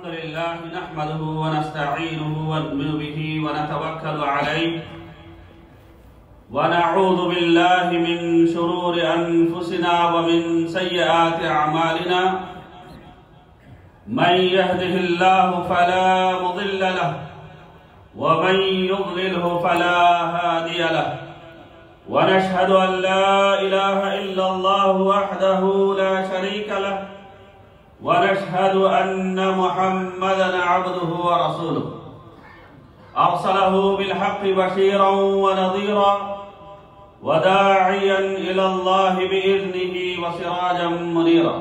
الحمد لله نحمده ونستعينه ونؤمن به ونتوكل عليه ونعوذ بالله من شرور أنفسنا ومن سيئات أعمالنا من يهده الله فلا مضل له ومن يضلله فلا هادي له ونشهد أن لا إله إلا الله وحده لا شريك له ونشهد أن محمدا عبده ورسوله أرسله بالحق بشيرا ونظيرا وداعيا إلى الله بإذنه وسراجا منيرا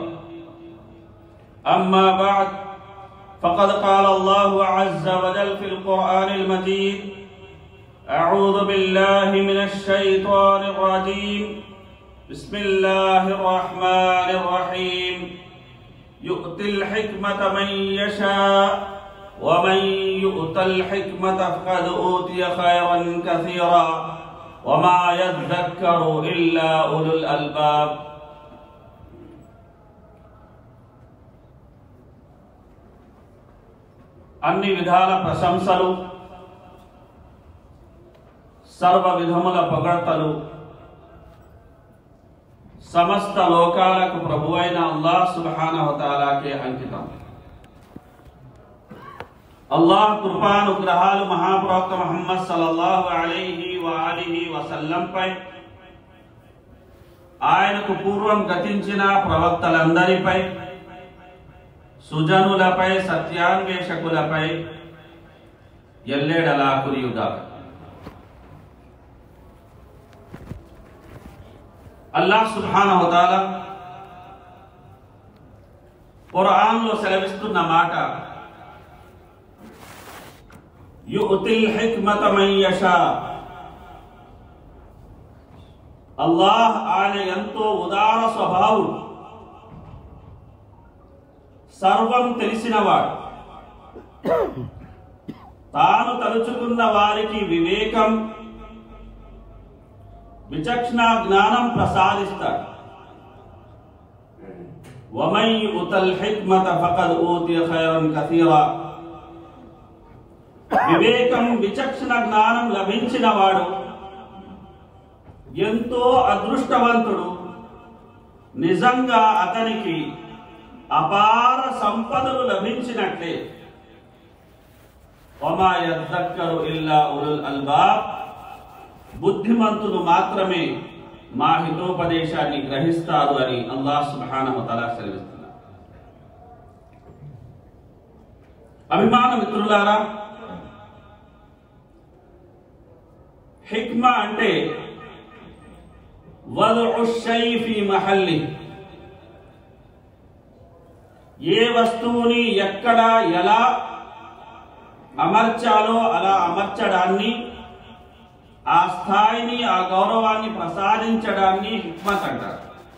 أما بعد فقد قال الله عز وجل في القرآن المجيد أعوذ بالله من الشيطان الرجيم بسم الله الرحمن الرحيم يؤتي الحكمة من يشاء ومن يؤت الحكمة فقد أوتي خيرا كثيرا وما يذكر إلا أولو الألباب అన్ని విధాల ప్రశంసలు సర్వ విధముల పొగడ్తలు సమస్త లోకాలకు ప్రభువైన అల్లాహ్ సుబ్హానహుతాలాకే అంకితం అల్లాహ్ కృపానుగ్రహాలు మహాప్రవక్త ముహమ్మద్ సల్లల్లాహు అలైహి వాలిహి వసల్లంపై ఆయనకు పూర్వం గతించిన ప్రవక్తలందరిపై సుజనులపై సత్యాన్వేషకులపై ఎల్లేడలా కురియుగా అల్లాహ్ సుబ్హానహు వతాలా ఖురాన్లో సెలవిస్తున్న మాట యుతిల్ హిక్మత మన్ యషా అల్లాహ్ ఆయన ఎంతో ఉదార స్వభావుడు సర్వం తెలిసినవాడు తాను తలుచుకున్న వారికి వివేకం విచక్షణ జ్ఞానం ప్రసాదిస్తాడు వమై ఉతల్ హిక్మత ఫకద్ ఊతియ ఖైరన్ కథీరా వివేకం విచక్షణ జ్ఞానం లభించిన వాడు ఎంతో అదృష్టవంతుడు నిజంగా అతనికి అపార సంపదలు లభించినట్లే వమా యద్దక్కరు ఇల్లా ఉలుల్ అల్బాబ్ బుద్ధిమంతులు మాత్రమే మా హితోపదేశాన్ని గ్రహిస్తారు అని అల్లాహ్ సుబ్హానహు తఆలా సెలవిస్తున్నారు అభిమాన మిత్రులారా హిక్మా అంటే వదుఉ షై ఫీ మహల్లి ఏ వస్తువుని ఎక్కడ ఎలా అమర్చాలో అలా అమర్చడాన్ని ఆ స్థాయిని ఆ గౌరవాన్ని ప్రసాదించడాన్ని హిక్మత్ అంటారు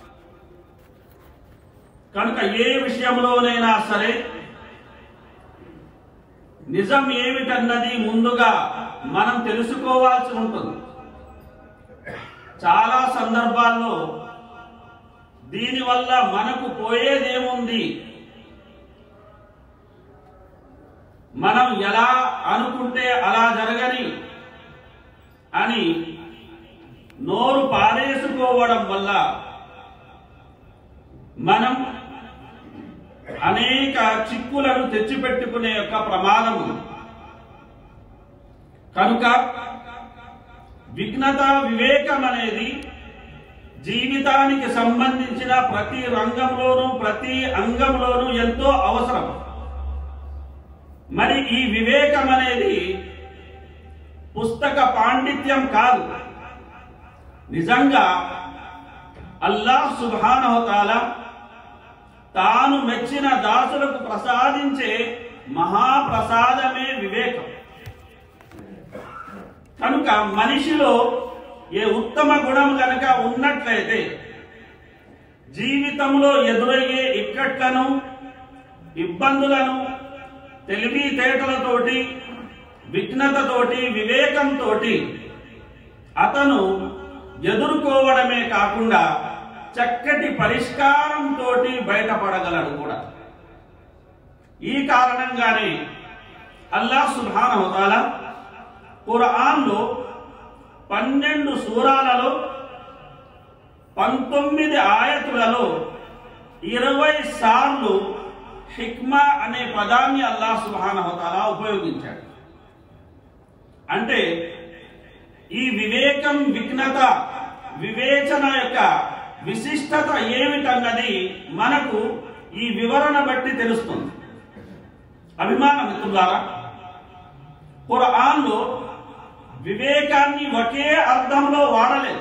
కనుక ఏ విషయంలోనైనా సరే నిజం ఏమిటన్నది ముందుగా మనం తెలుసుకోవాల్సి ఉంటుంది చాలా సందర్భాల్లో దీనివల్ల మనకు పోయేదేముంది మనం ఎలా అనుకుంటే అలా జరగని అని నోరు పారేసుకోవడం వల్ల మనం అనేక చిక్కులను తెచ్చిపెట్టుకునే యొక్క ప్రమాదం ఉంది. కనుక విఘ్నత వివేకం అనేది జీవితానికి సంబంధించిన ప్రతి రంగంలోనూ ప్రతి అంగంలోనూ ఎంతో అవసరం మరి ఈ వివేకం అనేది పుస్తక పాండిత్యం కాదు నిజంగా అల్లాహ్ సుభానహతాల తాను మెచ్చిన దాసులకు ప్రసాదించే మహాప్రసాదమే వివేకం కనుక మనిషిలో ఏ ఉత్తమ గుణం కనుక ఉన్నట్లయితే జీవితంలో ఎదురయ్యే ఇక్కట్లను ఇబ్బందులను తెలివితేటలతోటి విఘ్నతతోటి వివేకంతో అతను ఎదుర్కోవడమే కాకుండా చక్కటి పరిష్కారంతో బయటపడగలడు కూడా ఈ కారణంగానే అల్లాహ్ సుబ్హానహు వతాలా ఖురాన్లో పన్నెండు సూరాలలో పంతొమ్మిది ఆయతులలో ఇరవై సార్లు హిక్మా అనే పదాన్ని అల్లాహ్ సుబ్హానహు వతాలా ఉపయోగించాడు అంటే ఈ వివేకం విఘ్నత వివేచన యొక్క విశిష్టత ఏమిటన్నది మనకు ఈ వివరణ బట్టి తెలుస్తుంది అభిమాన మిత్రులారా ఖురాన్లో వివేకాన్ని ఒకే అర్థంలో వాడలేదు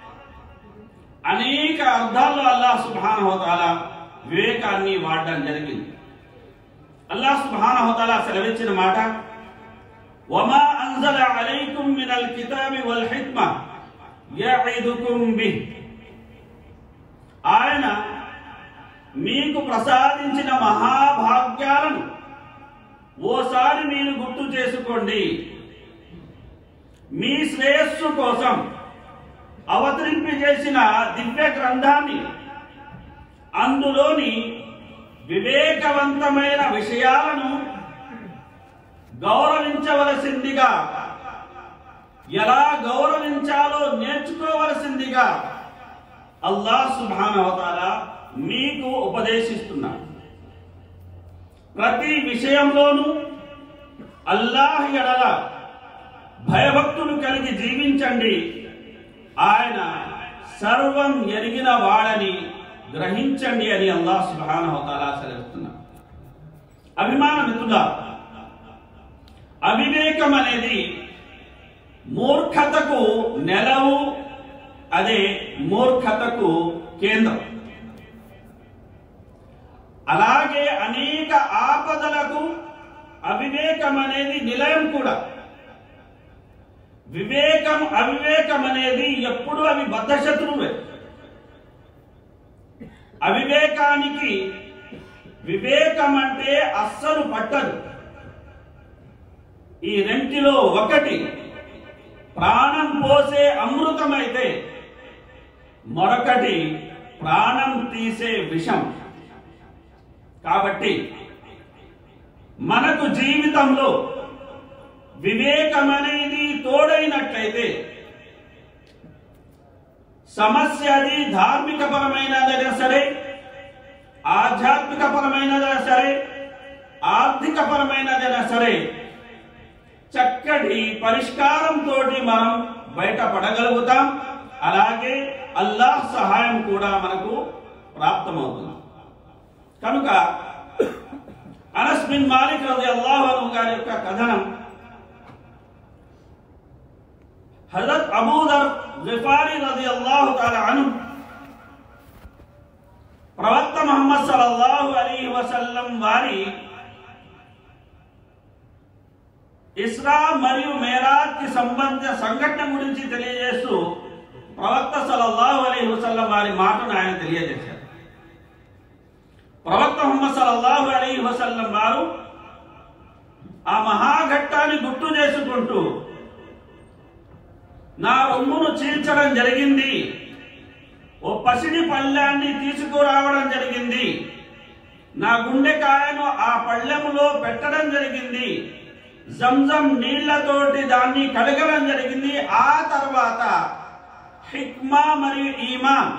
అనేక అర్థాల్లో అల్లాహ్ సుబ్హానహు తాలా వివేకాన్ని వాడడం జరిగింది అల్లాహ్ సుబ్హానహు తాలా సెలవిచ్చిన మాట وما أنزل عليكم من الكتاب والحكمة يعظكم به ఆయన మీకు ప్రసాదించిన మహాభాగ్యాలను ఓసారి మీరు గుర్తు చేసుకోండి మీ శ్రేయస్సు కోసం అవతరింపి చేసిన దివ్య గ్రంథాన్ని అందులోని వివేకవంతమైన విషయాలను గౌరవించవలసిందిగా ఎలా గౌరవించాలో నేర్చుకోవలసిందిగా అల్లాహ్ సుభానవతాల మీకు ఉపదేశిస్తున్నాడు ప్రతి విషయంలోనూ అల్లాహ్ ఎడల భయభక్తులు కలిగి జీవించండి ఆయన సర్వం ఎరిగిన వాడని గ్రహించండి అని అల్లాహ్ సుభానవతాల సెలవుస్తున్నాడు అభిమాన మిత్రులా అవివేకం అనేది మూర్ఖతకు నెలవు అదే మూర్ఖతకు కేంద్రం అలాగే అనేక ఆపదలకు అవివేకం అనేది నిలయం కూడా వివేకం అవివేకం అనేది ఎప్పుడు అవి బద్ధశత్రువే అవివేకానికి వివేకం అంటే అస్సలు పట్టదు ఈ రెంటిలో ఒకటి ప్రాణం పోసే అమృతమైతే మరొకటి ప్రాణం తీసే విషం కాబట్టి మనకు జీవితంలో వివేకం అనేది తోడైనట్లయితే సమస్య అది ధార్మిక పరమైనదైనా సరే ఆధ్యాత్మిక పరమైనదైనా సరే ఆర్థిక పరమైనదైనా సరే చక్కటి పరిష్కారంతో మనం బయటపడగలుగుతాం అలాగే అల్లాహ్ సహాయం కూడా మనకు ప్రాప్తమవుతుంది కనుక అనస్ బిన్ మాలిక్ రజి అల్లాహు గారి యొక్క కథనం హజరత్ అబూదర్ గిఫారి రజి అల్లాహు అను ప్రవక్త మహమ్మద్ సల్లల్లాహు అలీ వసల్లం వారి ఇస్రా మరియు మేరాజ్ కి సంబంధించిన సంఘటన గురించి తెలియజేస్తూ ప్రవక్త సల్లల్లాహు అలైహి వసల్లం వారి మాటను ఆయన తెలియజేశారు ప్రవక్త ముహమ్మద్ సల్లల్లాహు అలైహి వసల్లం వారు ఆ మహాఘట్టాన్ని గుర్తు చేసుకుంటూ నా రొమ్మును చీల్చడం జరిగింది ఓ పసిడి పళ్ళాన్ని తీసుకురావడం జరిగింది నా గుండెకాయను ఆ పళ్ళెములో పెట్టడం జరిగింది జంజం నీళ్లతోటి దాన్ని కడగడం జరిగింది ఆ తర్వాత హిక్మా మరియు ఈమాన్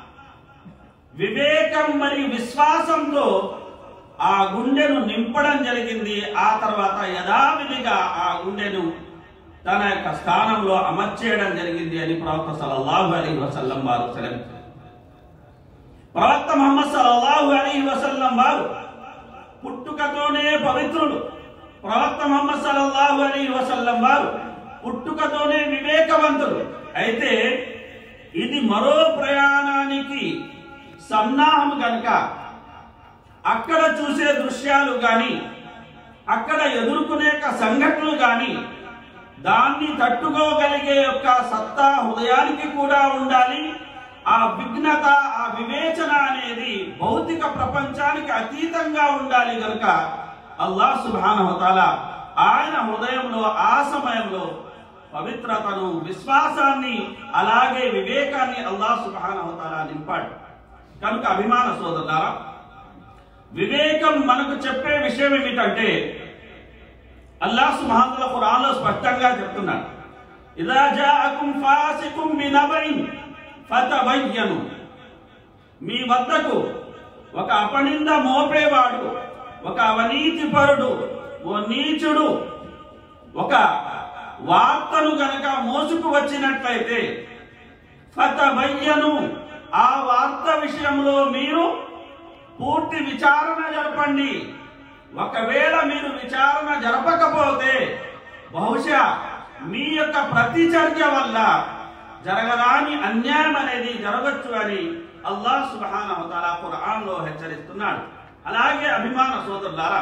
వివేకం మరియు విశ్వాసంతో ఆ గుండెను నింపడం జరిగింది ఆ తర్వాత యథావిధిగా ఆ గుండెను తన యొక్క స్థానంలో అమర్చేయడం జరిగింది అని ప్రవక్త సల్లల్లాహు అలైహి వసల్లం వారు సెలవిచ్చారు ప్రవక్త ముహమ్మద్ సల్లల్లాహు అలైహి వసల్లం వారు పుట్టుకతోనే పవిత్రుడు ప్రవక్త ముహమ్మద్ సల్లల్లాహు అలైహి వసల్లం వారు పుట్టుకతోనే వివేకవంతుడు అయితే ఇది మరో ప్రయాణానికి సన్నాహం కనుక అక్కడ చూసే దృశ్యాలు గాని అక్కడ ఎదుర్కొనే యొక్క సంఘటనలు గాని దాన్ని తట్టుకోగలిగే యొక్క సత్తా హృదయానికి కూడా ఉండాలి ఆ విఘ్నత ఆ వివేచన అనేది భౌతిక ప్రపంచానికి అతీతంగా ఉండాలి కనుక అల్లాహ్ సుబానహతాల ఆయన హృదయంలో ఆ సమయంలో పవిత్రతను విశ్వాసాన్ని అలాగే వివేకాన్ని అల్లాహ్ సుబానహతాల నింపాడు కనుక అభిమాన సోదరులారా వివేకం మనకు చెప్పే విషయం ఏమిటంటే అల్లాహ్ సుబ్హానహు వ ఖురాన్లో స్పష్టంగా చెప్తున్నాడు ఇదా జాఅకుం ఫాసికుం బినబఇన్ ఫతబయ్యను మీ వద్దకు ఒక అపనింద మోపేవాడు ఒక అవినీతిపరుడు ఓ నీచుడు ఒక వార్తను గనక మోసుకు వచ్చినట్లయితే ఫతబయ్యను ఆ వార్త విషయంలో మీరు పూర్తి విచారణ జరపండి ఒకవేళ మీరు విచారణ జరపకపోతే బహుశా మీ యొక్క ప్రతిచర్య వల్ల జరగరాని అన్యాయం అనేది జరగచ్చు అని అల్లాహ్ సుబ్హానహు తఆలా ఖురాన్ లో హెచ్చరిస్తున్నాడు అలాగే అభిమాన సోదరులారా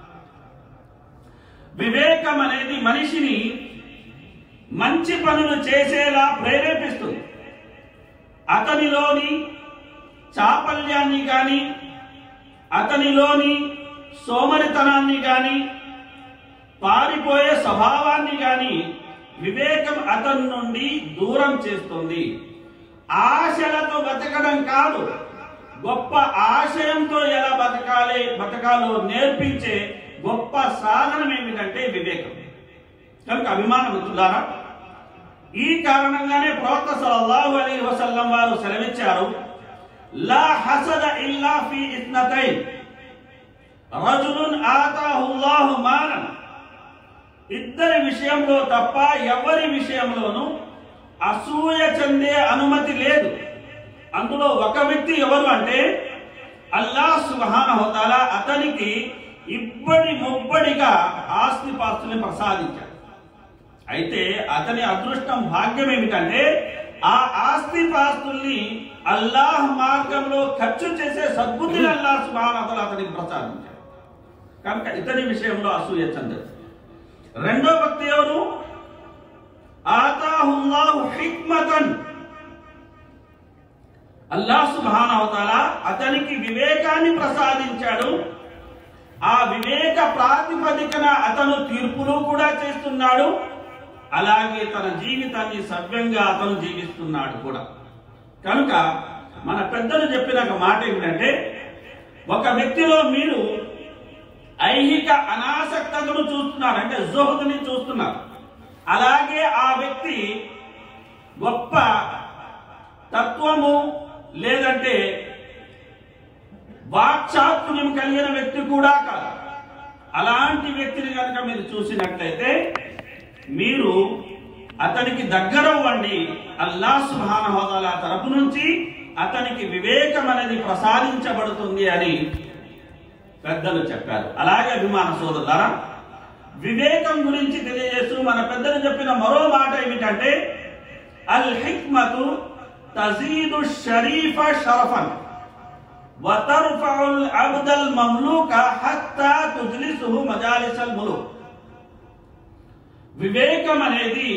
వివేకం అనేది మనిషిని మంచి పనులు చేసేలా ప్రేరేపిస్తుంది అతనిలోని చాపల్యాన్ని గాని అతనిలోని సోమరితనాన్ని గాని పారిపోయే స్వభావాన్ని గాని వివేకం అతని నుండి దూరం చేస్తుంది ఆశలతో బతకడం కాదు గొప్ప ఆశయంతో ఎలా బతకాలి బతకాలో నేర్పించే గొప్ప సాధనం ఏమిటంటే వివేకం కనుక అభిమానం మిత్రులారా ఈ కారణంగానే ప్రవక్త సల్లల్లాహు అలైహి వసల్లం వారు సెలవిచ్చారు లా హసద ఇల్లా ఫీ ఇత్నతైన్ రజులున్ ఆతాహుల్లాహు మాలన్ ఇద్దరి విషయంలో తప్ప ఎవరి విషయంలోనూ అసూయ చెందే అనుమతి లేదు అందులో ఒక వ్యక్తి ఎవరు అంటే అల్లాహ్ సుబ్హానహు తఆలా అతనికి ఇబ్బడి ముబ్బడిగా ఆస్తిపాస్తుల్ని ప్రసాదించాడు అయితే అతని అదృష్టం భాగ్యం ఏమిటంటే ఆ ఆస్తిపాస్తుల్ని అల్లాహ్ మార్గంలో ఖర్చు చేసే సద్బుద్ధిని అల్లాహ్ సుబ్హానహు తఆలా అతనికి ప్రసాదించాడు కనుక ఇతని విషయంలో అసూయ చెందదు రెండో వ్యక్తి ఎవరు ఆతాహుల్లాహు హిక్మతన్ అల్లాహ్ సుబ్హానహు తఆలా అతనికి వివేకాన్ని ప్రసాదించాడు ఆ వివేక ప్రాతిపదికన అతను తీర్పులు కూడా చేస్తున్నాడు అలాగే తన జీవితాన్ని సవ్యంగా అతను జీవిస్తున్నాడు కూడా కనుక మన పెద్దలు చెప్పిన ఒక మాట ఏమిటంటే ఒక వ్యక్తిలో మీరు ఐహిక అనాసక్తతను చూస్తున్నారు అంటే జోహుని చూస్తున్నారు అలాగే ఆ వ్యక్తి గొప్ప తత్వము లేదంటే వాక్చాతుర్యం కలిగిన వ్యక్తి కూడా కాదు అలాంటి వ్యక్తిని కనుక మీరు చూసినట్లయితే మీరు అతనికి దగ్గర అవ్వండి అల్లా సుహానహోదాల తరపు నుంచి అతనికి వివేకం అనేది ప్రసాదించబడుతుంది అని పెద్దలు చెప్పారు అలాగే అభిమాన సోదరులారా వివేకం గురించి తెలియజేస్తూ మన పెద్దలు చెప్పిన మరో మాట ఏమిటంటే అల్ హిక్మతు తజీదు షరీఫ షరఫన్ وترفع العبد المملوك حتى تجلسه مجالس الملوك వివేకం అనేది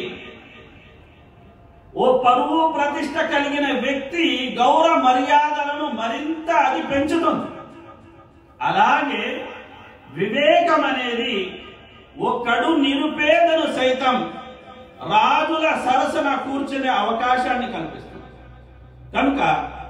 ఓ పరువు ప్రతిష్ట కలిగిన వ్యక్తి గౌరవ మర్యాదలను మరింత అది పెంచుతుంది అలాగే వివేకం అనేది ఒక్కడు నిరుపేదను సైతం రాజుల సరసన కూర్చునే అవకాశాన్ని కల్పిస్తుంది కనుక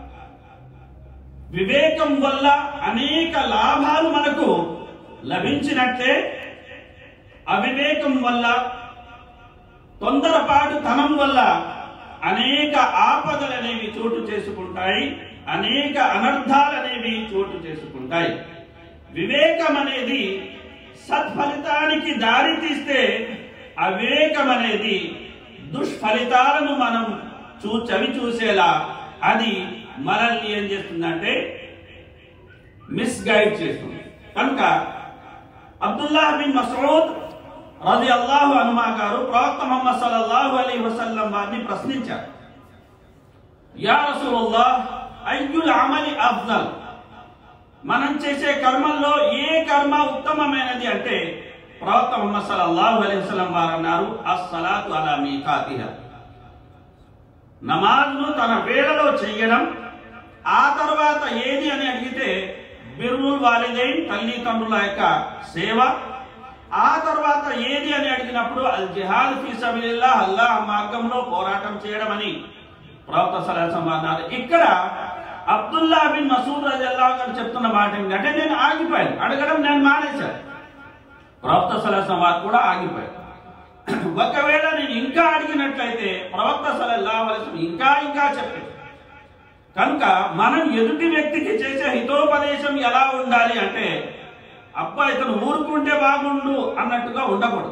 వివేకం వల్ల అనేక లాభాలు మనకు లభించినట్లే అవివేకం వల్ల తొందరపాటు తనం వల్ల అనేక ఆపదలు అనేవి చోటు చేసుకుంటాయి అనేక అనర్థాలు అనేవి చోటు చేసుకుంటాయి వివేకం అనేది సత్ఫలితానికి దారి తీస్తే అవివేకం అనేది దుష్ఫలితాలను మనం చూ చవి చూసేలా అది మనల్ని ఏం చేస్తుందంటే మిస్గైడ్ చేస్తుంది కనుక అబ్దుల్లా బిన్ మసూద్ రది అల్లాహు అనుమా గారు ప్రవక్త మొహమ్మద్ సల్లల్లాహు అలైహి వసల్లం వారిని ప్రశ్నించారు యా రసూలుల్లాహ్ అయ్యుల్ అమలి అఫ్జల్ మనం చేసే కర్మల్లో ఏ కర్మ ఉత్తమమైనది అంటే ప్రవక్త మొహమ్మద్ సల్లల్లాహు అలైహి వసల్లం వారు అన్నారు అస్సలాతు అలా మీకాతిహా నమాజ్ను తన వేళలో చెయ్యడం ఆ తర్వాత ఏది అని అడిగితే బిర్రుల్ వాలిదైన్ తల్లిదండ్రుల యొక్క సేవ ఆ తర్వాత ఏది అని అడిగినప్పుడు అల్ జిహాద్ ఫీ సబిలిల్లా అల్లాహ్ మార్గంలో పోరాటం చేయడం అని ప్రవక్త సలహా అన్నారు ఇక్కడ అబ్దుల్లా బిన్ మసూద్ రజల్లా గారు చెప్తున్న మాట ఏంటంటే నేను ఆగిపోయాను అడగడం నేను మానేశాను ప్రవక్త సలహం వారు కూడా ఆగిపోయారు ఒకవేళ నేను ఇంకా అడిగినట్లయితే ప్రవక్త సలహా ఇంకా ఇంకా చెప్పారు కనుక మనం ఎదుటి వ్యక్తికి చేసే హితోపదేశం ఎలా ఉండాలి అంటే అబ్బా ఇతను ఊరుకుంటే బాగుండు అన్నట్టుగా ఉండకూడదు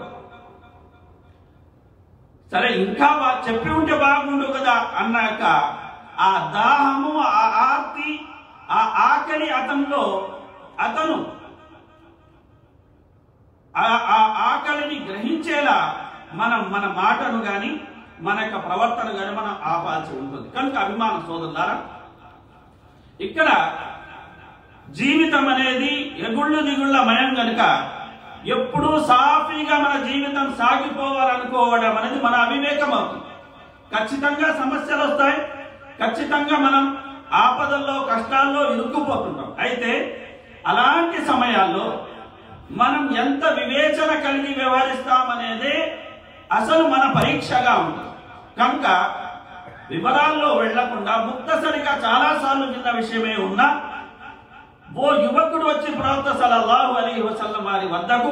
సరే ఇంకా బా చెప్పి ఉంటే బాగుండు కదా అన్నాక ఆ దాహము ఆ ఆర్తి ఆ ఆకలి అతనిలో అతను ఆ ఆ ఆకలిని గ్రహించేలా మనం మన మాటను గాని మన యొక్క ప్రవర్తన గాని మనం ఆపాల్సి ఉంటుంది కనుక అభిమాన సోదరులారా ఇక్కడ జీవితం అనేది ఎగుళ్ళు దిగుళ్ళ మయం గనుక ఎప్పుడూ సాఫీగా మన జీవితం సాగిపోవాలనుకోవడం అనేది మన అవివేకం అవుతుంది ఖచ్చితంగా సమస్యలు వస్తాయి ఖచ్చితంగా మనం ఆపదల్లో కష్టాల్లో ఇరుక్కుపోతుంటాం అయితే అలాంటి సమయాల్లో మనం ఎంత వివేచన కలిగి వ్యవహరిస్తామనేదే అసలు మన పరీక్షగా ఉంటుంది కనుక వివరాల్లో వెళ్లకుండా ముక్తసరిగా చాలా సార్లు విన్న విషయమే ఉన్నా ఓ యువకుడు వచ్చి ప్రవక్త సల్లల్లాహు అలైహి వసల్లం వారి వద్దకు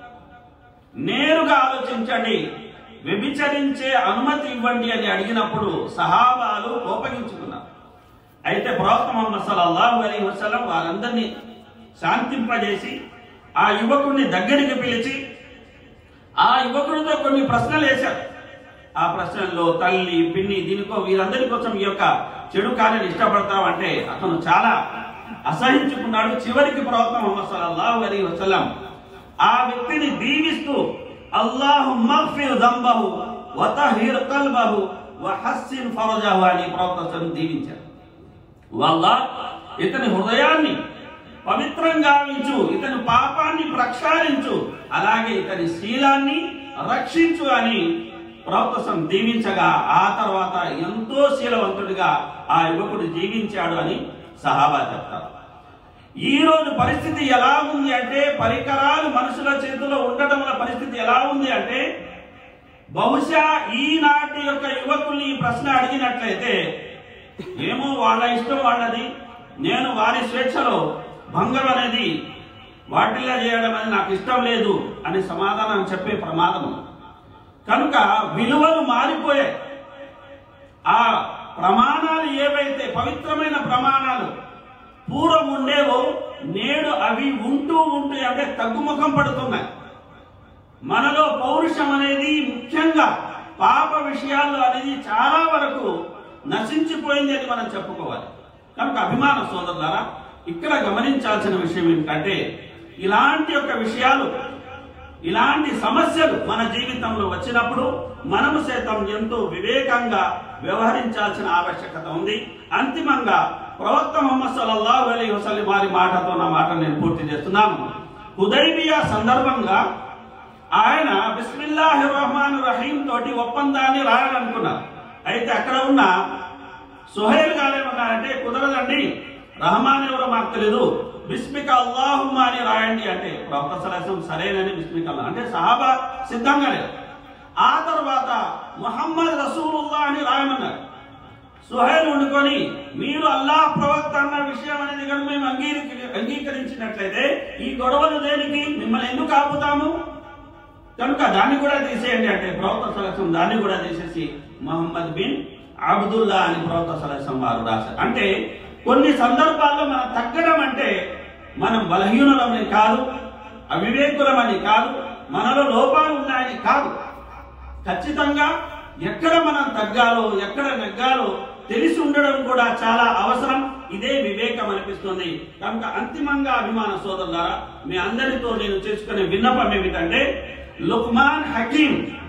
నేరుగా ఆలోచించండి వ్యభిచరించే అనుమతి ఇవ్వండి అని అడిగినప్పుడు సహాబాలు కోపగించుకున్నారు అయితే ప్రవక్త ముహమ్మద్ సల్లల్లాహు అలైహి వసల్లం వారందరినీ శాంతింపజేసి ఆ యువకుడిని దగ్గరికి పిలిచి ఆ యువకుడితో కొన్ని ప్రశ్నలు వేశారు ఆ ప్రశ్నల్లో తల్లి పిన్ని దీనికో వీరందరి కోసం ఈ యొక్క చెడు కార్యాన్ని ఇష్టపడతామంటే అతను చాలా అసహించుకున్నాడు చివరికి ప్రవక్త ముహమ్మద్ సల్లల్లాహు అలైహి వసల్లం ఆ వ్యక్తిని దీవిస్తూ అల్లాహు మగ్ఫిర్ దంబహు వతహిర్ కల్బహు వహస్సిన్ ఫరజహు అని ప్రవక్త సల్లం దీవించారు వల్ల ఇతని హృదయాన్ని పవిత్రంగా ఉంచు ఇతని పాపాన్ని ప్రక్షాళించు అలాగే ఇతని శీలాన్ని రక్షించు అని ప్రవక్తం దీవించగా ఆ తర్వాత ఎంతో శీలవంతుడిగా ఆ యువకుడు జీవించాడు అని సహాబా చెప్తారు ఈ రోజు పరిస్థితి ఎలా ఉంది అంటే పరికరాలు మనుషుల చేతిలో ఉండటం వల్ల పరిస్థితి ఎలా ఉంది అంటే బహుశా ఈనాటి యొక్క యువకుల్ని ఈ ప్రశ్న అడిగినట్లయితే ఏమో వాళ్ళ ఇష్టం వాళ్ళది నేను వారి స్వేచ్ఛలో భంగం అనేది వాటిల్లా చేయడం అనేది నాకు ఇష్టం లేదు అని సమాధానం చెప్పే ప్రమాదం ఉంది. కనుక విలువలు మారిపోయాయి ఆ ప్రమాణాలు ఏవైతే పవిత్రమైన ప్రమాణాలు పూర్వం ఉండేవో నేడు అవి ఉంటూ ఉంటూ అంటే తగ్గుముఖం పడుతున్నాయి మనలో పౌరుషం అనేది ముఖ్యంగా పాప విషయాల్లో అనేది చాలా వరకు నశించిపోయింది అని మనం చెప్పుకోవాలి కనుక అభిమాన సోదరులారా ఇక్కడ గమనించాల్సిన విషయం ఏంటంటే ఇలాంటి యొక్క విషయాలు ఇలాంటి సమస్యలు మన జీవితంలో వచ్చినప్పుడు మనము సైతం ఎంతో వివేకంగా వ్యవహరించాల్సిన ఆవశ్యకత ఉంది అంతిమంగా ప్రవక్త ముహమ్మద్ సల్లల్లాహు అలైహి వసల్లం వారి మాటతో నా మాట నేను పూర్తి చేస్తున్నాను హుదైబియా సందర్భంగా ఆయన బిస్మిల్లాహి రహమాన్ రహీం తోటి ఒప్పందాన్ని రాయాలనుకున్నారు అయితే అక్కడ ఉన్న సుహైల్ గారు ఏమన్నారంటే కుదరదండి రహమాన్ ఎవరో మాకు తెలియదు బిస్మిక అల్లాహుమ్మ అని రాయండి అంటే ప్రవక్త సలహం సరేనని బిస్మిక అల్లాహ్ అంటే సహాబా సిద్ధంగా లేదు ఆ తర్వాత ముహమ్మద్ రసూలుల్లా అని రాయమన్నారు సుహైల్ వండుకొని మీరు అల్లాహ్ ప్రవక్త అన్న విషయం అనేది కనుక మేము అంగీకరి అంగీకరించినట్లయితే ఈ గొడవలు దేనికి మిమ్మల్ని ఎందుకు ఆపుతాము కనుక దాన్ని కూడా తీసేయండి అంటే ప్రవక్త సలహం దాన్ని కూడా తీసేసి మహమ్మద్ బిన్ అబ్దుల్లా అని ప్రవక్త సలహం వారు రాశారు అంటే కొన్ని సందర్భాల్లో మనం తగ్గడం అంటే మనం బలహీనులమని కాదు అవివేకులమని కాదు మనలో లోపాలు ఉన్నాయని కాదు ఖచ్చితంగా ఎక్కడ మనం తగ్గాలో ఎక్కడ నెగ్గాలో తెలిసి ఉండడం కూడా చాలా అవసరం ఇదే వివేకం అనిపిస్తుంది కనుక అంతిమంగా అభిమాన సోదరులారా మీ అందరితో నేను చేసుకునే విన్నపం ఏమిటంటే లుక్మాన్ హకీం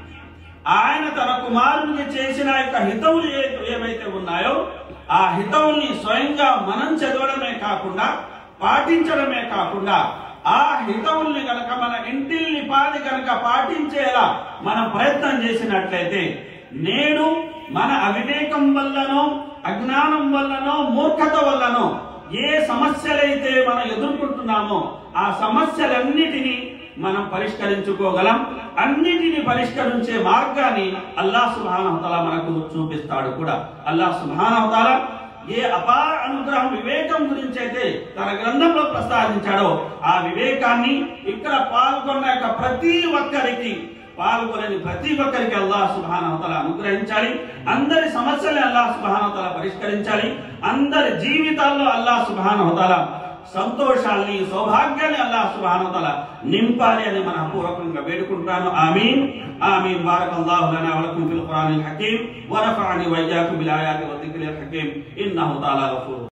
ఆయన తన కుమారునికి చేసిన యొక్క హితవులు ఏ- ఏవైతే ఉన్నాయో ఆ హితవుల్ని స్వయంగా మనం చదవడమే కాకుండా పాటించడమే కాకుండా ఆ హితవుల్ని గనక మన ఇంటిల్ని పాది గనక పాటించేలా మనం ప్రయత్నం చేసినట్లయితే నేడు మన అవివేకం వల్లనో అజ్ఞానం వల్లనో మూర్ఖత వల్లనో ఏ సమస్యలైతే మనం ఎదుర్కొంటున్నామో ఆ సమస్యలన్నిటినీ మనం పరిష్కరించుకోగలం అన్నిటిని పరిష్కరించే మార్గాన్ని అల్లాహ్ సుబ్హానహు తఆలా మనకు చూపిస్తాడు కూడా అల్లాహ్ సుబ్హానహు తఆలా ఏ అపార అనుగ్రహం వివేకం గురించి అయితే తన గ్రంథంలో ప్రస్తావించాడో ఆ వివేకాన్ని ఇక్కడ పాల్గొన్న యొక్క ప్రతి ఒక్కరికి పాల్గొనని ప్రతి ఒక్కరికి అల్లాహ్ సుబానవతల అనుగ్రహించాలి అందరి సమస్యల్ని అల్లాహ్ సుబానవతల పరిష్కరించాలి అందరి జీవితాల్లో అల్లాహ్ సుబానవతల సంతోషాల్ని సౌభాగ్యాన్ని అల్లాహ్ సుబానవతల నింపాలి అని మన పూర్వకంగా వేడుకుంటాను ఆమీన్ ఆమీన్ బారకల్లాహు లనా వ లకుం ఫిల్ ఖురానిల్ హకీమ్ వ నఫఅని వ ఇయ్యాకుం బిల్ ఆయాతి వ దిక్రిల్ హకీమ్ ఇన్నహు తఆలా గఫూర్